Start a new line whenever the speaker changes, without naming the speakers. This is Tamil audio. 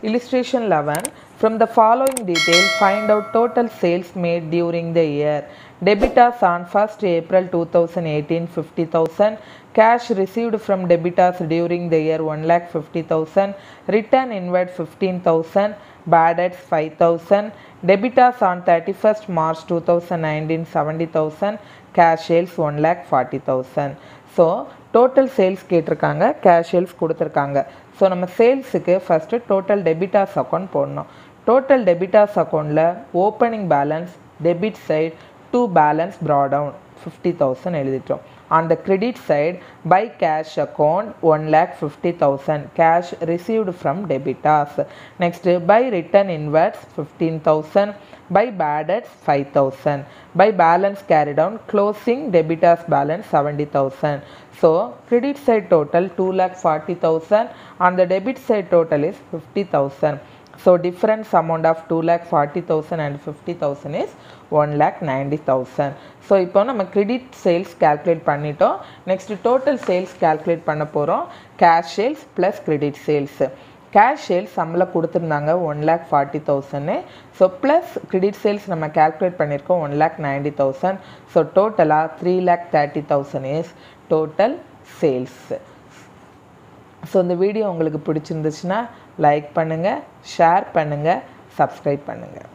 Illustration 11. From the following detail, find out total sales made during the year. Debitors on 1st April 2018 50,000. Cash received from debitors during the year 1,50,000. Return inward 15,000. Bad debts 5,000. Debitors on 31st March 2019 70,000. Cash sales 1,40,000. So total sales கேட்டிருக்காங்க கேஷ் சேல்ஸ் கொடுத்துருக்காங்க ஸோ நம்ம சேல்ஸுக்கு ஃபஸ்ட்டு டோட்டல் டெபிட்டாஸ் அக்கௌண்ட் போடணும் டோட்டல் டெபிட்டாஸ் அக்கௌண்ட்டில் opening balance debit side to balance brought down fifty thousand எழுதிட்டோம் on the credit side by cash account one lakh fifty thousand cash received from debtors next by return inwards fifteen thousand by bad debts 5000 by balance carried down closing debitors balance 70000 so credit side total 2 lakh 40000 and the debit side total is 50000 so difference amount of 2 lakh 40000 and 50000 is 1 lakh 90000 so இப்போ நம்ம கிரெடிட் சேல்ஸ் calculate பண்ணிட்டோம் நெக்ஸ்ட் டோட்டல் சேல்ஸ் calculate பண்ண போகிறோம் cash sales plus credit sales cash sales நம்மள கொடுத்துருந்தாங்க ஒன் லேக் ஃபார்ட்டி தௌசண்ட்னு ஸோ ப்ளஸ் கிரெடிட் சேல்ஸ் நம்ம கேல்குலேட் பண்ணியிருக்கோம் one lakh ninety thousand so டோட்டலாக three lakh thirty thousand is total sales so இந்த வீடியோ உங்களுக்கு பிடிச்சிருந்துச்சுன்னா லைக் பண்ணுங்கள் ஷேர் பண்ணுங்கள் சப்ஸ்கிரைப் பண்ணுங்கள்